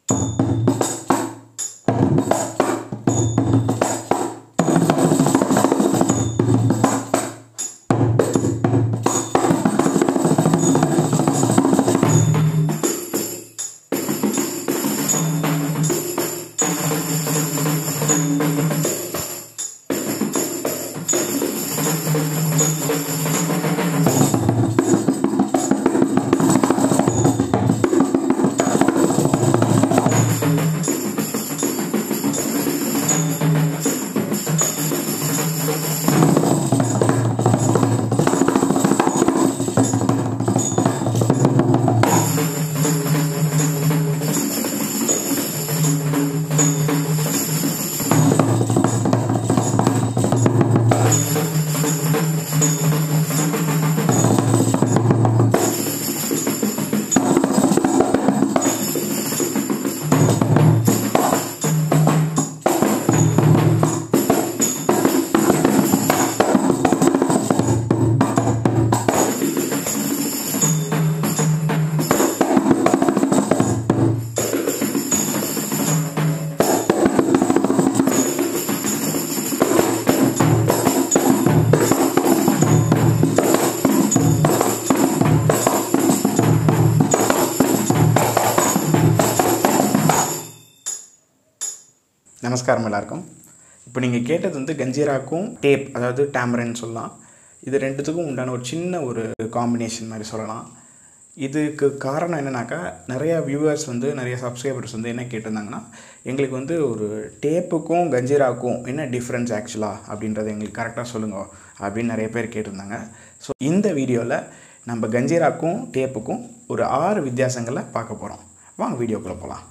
நமஸ்காரம் எல்லாருக்கும் இப்போ நீங்கள் கேட்டது வந்து கஞ்சீராக்கும் டேப் அதாவது டேமரன் சொல்லலாம் இது ரெண்டுத்துக்கும் உண்டான ஒரு சின்ன ஒரு காம்பினேஷன் மாதிரி சொல்லலாம் இதுக்கு காரணம் என்னன்னாக்கா நிறையா வியூவர்ஸ் வந்து நிறைய சப்ஸ்கிரைபர்ஸ் வந்து என்ன கேட்டிருந்தாங்கன்னா எங்களுக்கு வந்து ஒரு டேப்புக்கும் கஞ்சீராக்கும் என்ன டிஃப்ரென்ஸ் ஆக்சுவலாக அப்படின்றத எங்களுக்கு கரெக்டாக சொல்லுங்க அப்படின்னு நிறைய பேர் கேட்டிருந்தாங்க ஸோ இந்த வீடியோவில் நம்ம கஞ்சீராக்கும் டேப்புக்கும் ஒரு ஆறு வித்தியாசங்களை பார்க்க போகிறோம் வாங்க வீடியோக்குள்ளே போகலாம்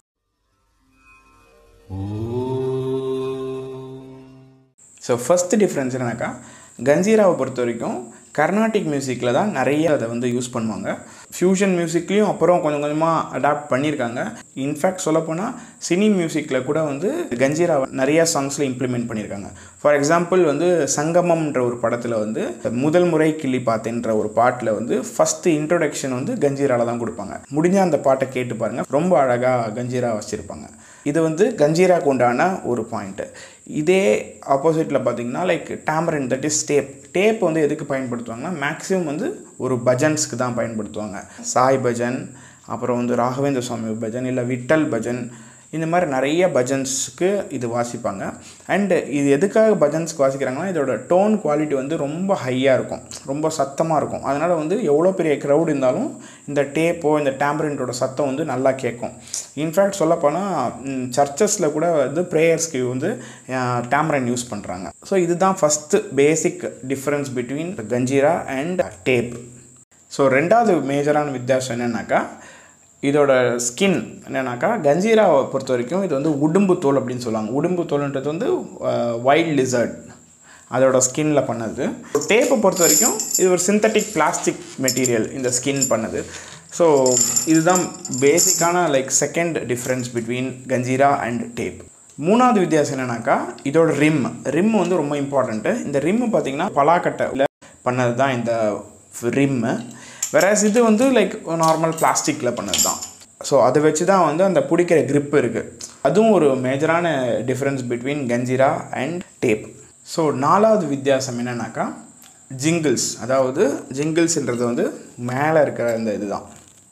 ஸோ ஃபஸ்ட்டு டிஃப்ரென்ஸ் என்னன்னாக்கா கஞ்சீராவை பொறுத்த வரைக்கும் கர்நாடிக் மியூசிக்கில் தான் நிறைய அதை வந்து யூஸ் பண்ணுவாங்க ஃப்யூஷன் மியூசிக்லேயும் அப்புறம் கொஞ்சம் கொஞ்சமாக அடாப்ட் பண்ணியிருக்காங்க இன்ஃபேக்ட் சொல்லப்போனால் சினி மியூசிக்கில் கூட வந்து கஞ்சீராவை நிறைய சாங்ஸில் இம்ப்ளிமெண்ட் பண்ணியிருக்காங்க ஃபார் எக்ஸாம்பிள் வந்து சங்கமம்ன்ற ஒரு படத்தில் வந்து முதல் முறை கிள்ளி பார்த்தேன்ற ஒரு பாட்டில் வந்து ஃபஸ்ட்டு இன்ட்ரோடக்ஷன் வந்து கஞ்சீராவில் தான் கொடுப்பாங்க முடிஞ்ச அந்த பாட்டை கேட்டு பாருங்கள் ரொம்ப அழகாக கஞ்சீரா வச்சுருப்பாங்க இது வந்து கஞ்சீராக்கு உண்டான ஒரு பாயிண்ட்டு இதே ஆப்போசிட்டில் பார்த்தீங்கன்னா like tambourine that is tape tape வந்து எதுக்கு பயன்படுத்துவாங்கன்னா மேக்ஸிமம் வந்து ஒரு பஜன்ஸ்க்கு தான் பயன்படுத்துவாங்க சாய் பஜன் அப்புறம் வந்து ராகவேந்திர சுவாமி பஜன் இல்லை விட்டல் பஜன் இந்த மாதிரி நிறைய பஜன்ஸ்க்கு இது வாசிப்பாங்க அண்டு இது எதுக்காக பஜன்ஸ்க்கு வாசிக்கிறாங்கன்னா இதோட டோன் குவாலிட்டி வந்து ரொம்ப ஹையாக இருக்கும் ரொம்ப சத்தமாக இருக்கும் அதனால் வந்து எவ்வளோ பெரிய க்ரௌட் இருந்தாலும் இந்த டேப்போ இந்த டேம்பரின்டோட சத்தம் வந்து நல்லா கேட்கும் இன்ஃபேக்ட் சொல்லப்போனால் சர்ச்சஸில் கூட வந்து ப்ரேயர்ஸ்க்கு வந்து டேம்பரன் யூஸ் பண்ணுறாங்க ஸோ இதுதான் first basic difference between kanjira and tape so ரெண்டாவது மேஜரான வித்தியாசம் என்னென்னாக்கா இதோட ஸ்கின் என்னென்னாக்கா கஞ்சீராவை பொறுத்த வரைக்கும் இது வந்து உடும்பு தோல் அப்படின்னு சொல்லுவாங்க உடும்பு தோல்ன்றது வந்து வைல்ட் லிசர்ட் அதோட ஸ்கின்ல பண்ணது டேப்பை பொறுத்த வரைக்கும் இது ஒரு சிந்தட்டிக் பிளாஸ்டிக் மெட்டீரியல் இந்த ஸ்கின் பண்ணது ஸோ இதுதான் பேசிக்கான like second difference between kanjira and tape மூணாவது வித்தியாசம் என்னன்னாக்கா இதோட ரிம் ரிம் வந்து ரொம்ப இம்பார்ட்டண்ட்டு இந்த ரிம் பார்த்தீங்கன்னா பலாக்கட்டையில் பண்ணது தான் இந்த ரிம்மு வேறஸ் இது வந்து லைக் நார்மல் பிளாஸ்டிக்கில் பண்ணது தான் ஸோ அதை வச்சு தான் வந்து அந்த பிடிக்கிற grip இருக்குது அதுவும் ஒரு மேஜரான difference between kanjira and tape so நாலாவது வித்தியாசம் என்னன்னாக்கா ஜிங்கிள்ஸ் அதாவது ஜிங்கிள்ஸ்ன்றது வந்து மேலே இருக்கிற இந்த இதுதான்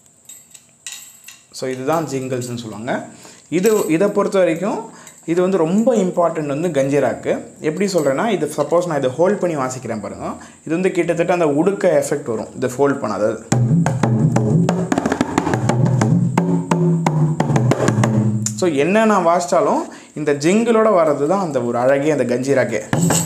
ஸோ இதுதான் ஜிங்கிள்ஸ்னு சொல்லுவாங்க இது இதை பொறுத்த வரைக்கும் இது வந்து ரொம்ப இம்பார்ட்டண்ட் வந்து கஞ்சீராக்கு எப்படி சொல்கிறேன்னா இது சப்போஸ் நான் இதை ஹோல்ட் பண்ணி வாசிக்கிறேன் பாருங்க இது வந்து கிட்டத்தட்ட அந்த உடுக்க எஃபெக்ட் வரும் இதை ஃபோல்ட் பண்ண அதாவது ஸோ என்ன நான் வாசித்தாலும் இந்த ஜிங்கிளோட வர்றது தான் அந்த ஒரு அழகே அந்த கஞ்சீராக்கே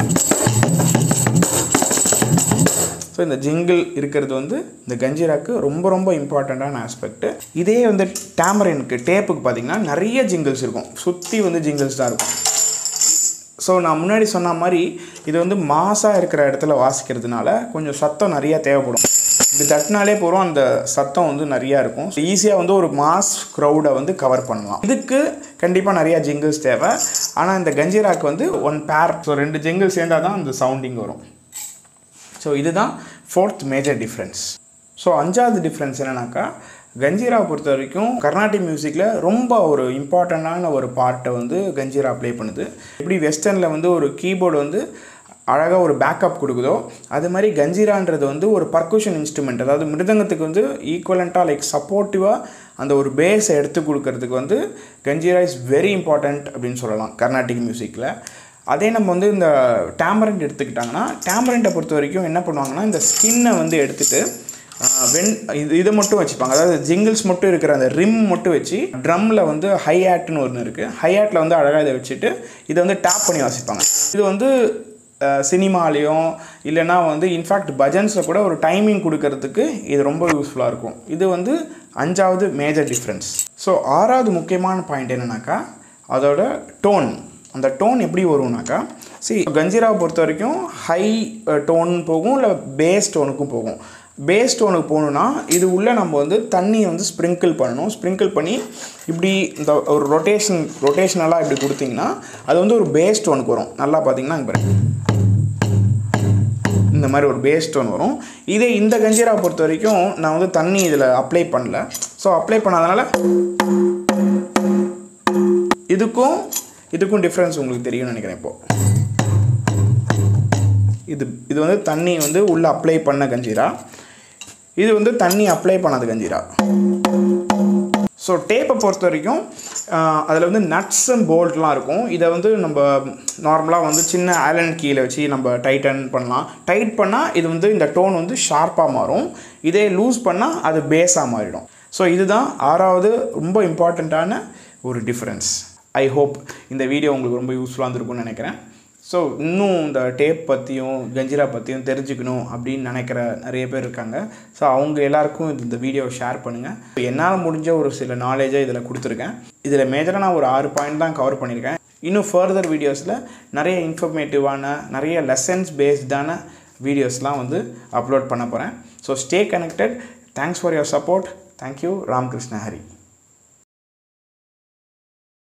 ஸோ இந்த ஜிங்கிள் இருக்கிறது வந்து இந்த கஞ்சீராக்கு ரொம்ப ரொம்ப இம்பார்ட்டண்ட்டான ஆஸ்பெக்ட் இதே வந்து டேமரினுக்கு டேப்புக்கு பார்த்தீங்கன்னா நிறைய ஜிங்கிள்ஸ் இருக்கும் சுற்றி வந்து ஜிங்கிள்ஸ் தான் இருக்கும் ஸோ நான் முன்னாடி சொன்ன மாதிரி இது வந்து மாசாக இருக்கிற இடத்துல வாசிக்கிறதுனால கொஞ்சம் சத்தம் நிறையா தேவைப்படும் இப்படி தட்டினாலே போகிறோம் அந்த சத்தம் வந்து நிறையா இருக்கும் ஈஸியாக வந்து ஒரு மாஸ் க்ரௌடை வந்து கவர் பண்ணலாம் இதுக்கு கண்டிப்பாக நிறையா ஜிங்கிள்ஸ் தேவை ஆனால் இந்த கஞ்சீராக்கு வந்து ஒன் பேர் ஸோ ரெண்டு ஜிங்கிள் சேர்ந்தால் தான் அந்த சவுண்டிங் வரும் ஸோ இதுதான் ஃபோர்த் மேஜர் டிஃப்ரென்ஸ் ஸோ அஞ்சாவது டிஃப்ரென்ஸ் என்னன்னாக்கா கஞ்சீராவை பொறுத்த வரைக்கும் கர்நாடிக் மியூசிக்கில் ரொம்ப ஒரு இம்பார்ட்டண்ட்டான ஒரு பார்ட்டை வந்து கஞ்சீரா ப்ளே பண்ணுது எப்படி வெஸ்டர்னில் வந்து ஒரு கீபோர்டு வந்து அழகாக ஒரு பேக்கப் கொடுக்குதோ அது மாதிரி கஞ்சீரான்றது வந்து ஒரு பர்குஷன் இன்ஸ்ட்ருமெண்ட் அதாவது மிருதங்கத்துக்கு வந்து ஈக்குவலண்ட்டாக லைக் சப்போர்ட்டிவாக அந்த ஒரு பேஸை எடுத்து கொடுக்கறதுக்கு வந்து கஞ்சீரா இஸ் வெரி இம்பார்ட்டண்ட் அப்படின்னு சொல்லலாம் கர்நாடிக் மியூசிக்கில் அதே நம்ம வந்து இந்த டேம்பரண்ட் எடுத்துக்கிட்டாங்கன்னா டேம்பரண்ட்டை பொறுத்த வரைக்கும் என்ன பண்ணுவாங்கன்னா இந்த ஸ்கின்னை வந்து எடுத்துகிட்டு வென் இது இதை மட்டும் வச்சுப்பாங்க அதாவது ஜிங்கிள்ஸ் மட்டும் இருக்கிற அந்த ரிம் மட்டும் வச்சு ட்ரம்மில் வந்து ஹை ஆட்னு ஒன்று இருக்குது ஹை ஆட்டில் வந்து அழகாக இதை வச்சுட்டு இதை வந்து டேப் பண்ணி வாசிப்பாங்க இது வந்து சினிமாலேயும் இல்லைனா வந்து இன்ஃபேக்ட் பஜன்ஸில் கூட ஒரு டைமிங் கொடுக்கறதுக்கு இது ரொம்ப யூஸ்ஃபுல்லாக இருக்கும் இது வந்து அஞ்சாவது மேஜர் டிஃப்ரென்ஸ் ஸோ ஆறாவது முக்கியமான பாயிண்ட் என்னன்னாக்கா அதோட டோன் அந்த டோன் எப்படி வரும்னாக்கா சி கஞ்சிராவை பொறுத்த வரைக்கும் ஹை டோன் போகும் இல்லை பேஸ் டோனுக்கும் போகும் பேஸ் டோனுக்கு போகணுன்னா இது உள்ளே நம்ம வந்து தண்ணியை வந்து ஸ்ப்ரிங்கிள் பண்ணணும் ஸ்ப்ரிங்கிள் பண்ணி இப்படி இந்த ஒரு ரொட்டேஷன் ரொட்டேஷனலாக இப்படி கொடுத்தீங்கன்னா அது வந்து ஒரு பேஸ் டோனுக்கு வரும் நல்லா பார்த்தீங்கன்னா இங்கே பாருங்க இந்த மாதிரி ஒரு பேஸ் டோன் வரும் இதே இந்த கஞ்சீரா பொறுத்த வரைக்கும் நான் வந்து தண்ணி இதில் அப்ளை பண்ணல ஸோ அப்ளை பண்ணாதனால இதுக்கும் இதுக்கும் டிஃப்ரென்ஸ் உங்களுக்கு தெரியும்னு நினைக்கிறேன் இப்போது இது இது வந்து தண்ணி வந்து உள்ளே அப்ளை பண்ண கஞ்சீரா இது வந்து தண்ணி அப்ளை பண்ணாத கஞ்சீரா ஸோ டேப்பை பொறுத்த வரைக்கும் அதில் வந்து நட்ஸ் அண்ட் போல்ட்லாம் இருக்கும் இதை வந்து நம்ம நார்மலாக வந்து சின்ன ஆலன் கீழே வச்சு நம்ம டைட்டன் பண்ணலாம் டைட் பண்ணால் இது வந்து இந்த டோன் வந்து ஷார்ப்பாக மாறும் இதே லூஸ் பண்ணால் அது பேஸாக மாறிடும் ஸோ இதுதான் ஆறாவது ரொம்ப இம்பார்ட்டண்ட்டான ஒரு டிஃப்ரென்ஸ் ஐ ஹோப் இந்த வீடியோ உங்களுக்கு ரொம்ப யூஸ்ஃபுல்லாக இருந்திருக்கும்னு நினைக்கிறேன் ஸோ இன்னும் இந்த டேப் பற்றியும் கஞ்சிரா பற்றியும் தெரிஞ்சுக்கணும் அப்படின்னு நினைக்கிற நிறைய பேர் இருக்காங்க ஸோ அவங்க எல்லாருக்கும் இந்த வீடியோவை ஷேர் பண்ணுங்கள் என்னால் முடிஞ்ச ஒரு சில நாலேஜை இதில் கொடுத்துருக்கேன் இதில் மேஜராக நான் ஒரு ஆறு பாயிண்ட் தான் கவர் பண்ணியிருக்கேன் இன்னும் ஃபர்தர் வீடியோஸில் நிறைய இன்ஃபர்மேட்டிவான நிறைய லெசன்ஸ் பேஸ்டான வீடியோஸ்லாம் வந்து அப்லோட் பண்ண போகிறேன் so stay connected thanks for your support thank you Ramkrishna Hari